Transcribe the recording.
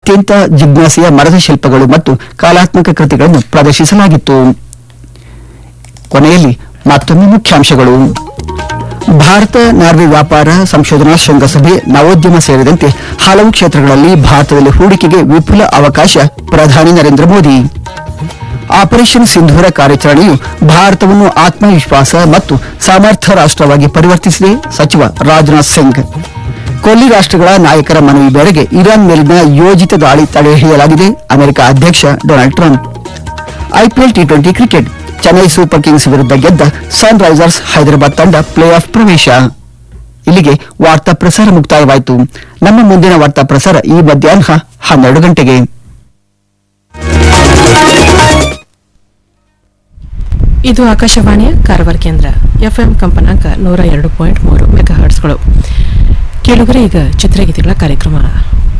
ಅತ್ಯಂತ ಜಿಜ್ಞಾಸೆಯ ಮರದ ಶಿಲ್ಪಗಳು ಮತ್ತು ಕಲಾತ್ಮಕ ಕೃತಿಗಳನ್ನು ಪ್ರದರ್ಶಿಸಲಾಗಿತ್ತು ಕೊನೆಯಲ್ಲಿ ಮತ್ತೊಮ್ಮೆ ಮುಖ್ಯಾಂಶಗಳು ಭಾರತ ನಾರ್ವೆ ವ್ಯಾಪಾರ ಸಂಶೋಧನಾ ಶೃಂಗಸಭೆ ನವೋದ್ಯಮ ಸೇರಿದಂತೆ ಹಲವು ಕ್ಷೇತ್ರಗಳಲ್ಲಿ ಭಾರತದಲ್ಲಿ ಹೂಡಿಕೆಗೆ ವಿಪುಲ ಅವಕಾಶ ಪ್ರಧಾನಿ ನರೇಂದ್ರ ಮೋದಿ ಆಪರೇಷನ್ ಸಿಂಧೂರ ಕಾರ್ಯಾಚರಣೆಯು ಭಾರತವನ್ನು ಆತ್ಮವಿಶ್ವಾಸ ಮತ್ತು ಸಮರ್ಥ ರಾಷ್ಟ್ರವಾಗಿ ಪರಿವರ್ತಿಸಿದೆ ಸಚಿವ ರಾಜನಾಥ್ ಸಿಂಗ್ ಕೊಲ್ಲಿ ರಾಷ್ಟ್ರಗಳ ನಾಯಕರ ಮನವಿ ಮೇರೆಗೆ ಇರಾನ್ ಮೇಲಿನ ಯೋಜಿತ ದಾಳಿ ತಡೆಹಿಡಿಯಲಾಗಿದೆ ಅಮೆರಿಕ ಅಧ್ಯಕ್ಷ Donald Trump IPL T twenty cricket Chennai super kings ವಿರುದ್ಧ ಗೆದ್ದ ಸನ್ ರೈಸರ್ಸ್ ಹೈದರಾಬಾದ್ ತಂಡ ಪ್ಲೇ ಆಫ್ ಪ್ರವೇಶ ಇಲ್ಲಿಗೆ ವಾರ್ತಾ ಪ್ರಸಾರ ಮುಕ್ತಾಯವಾಯಿತು ನಮ್ಮ ಮುಂದಿನ ವಾರ್ತಾ ಪ್ರಸಾರ ಈ ಮಧ್ಯಾಹ್ನ ಹನ್ನೆರಡು ಗಂಟೆಗೆ ಇದು ಆಕಾಶವಾಣಿಯ ಕಾರವಾರ ಕೇಂದ್ರ ಎಫ್ಎಂ ಕಂಪನಾಂಕ ನೂರ ಎರಡು ಪಾಯಿಂಟ್ ಮೂರು ಮೆಗಾ ಹರ್ಟ್ಸ್ಗಳು ಕೇಳುಗರೆ ಈಗ ಚಿತ್ರಗೀತೆಗಳ ಕಾರ್ಯಕ್ರಮ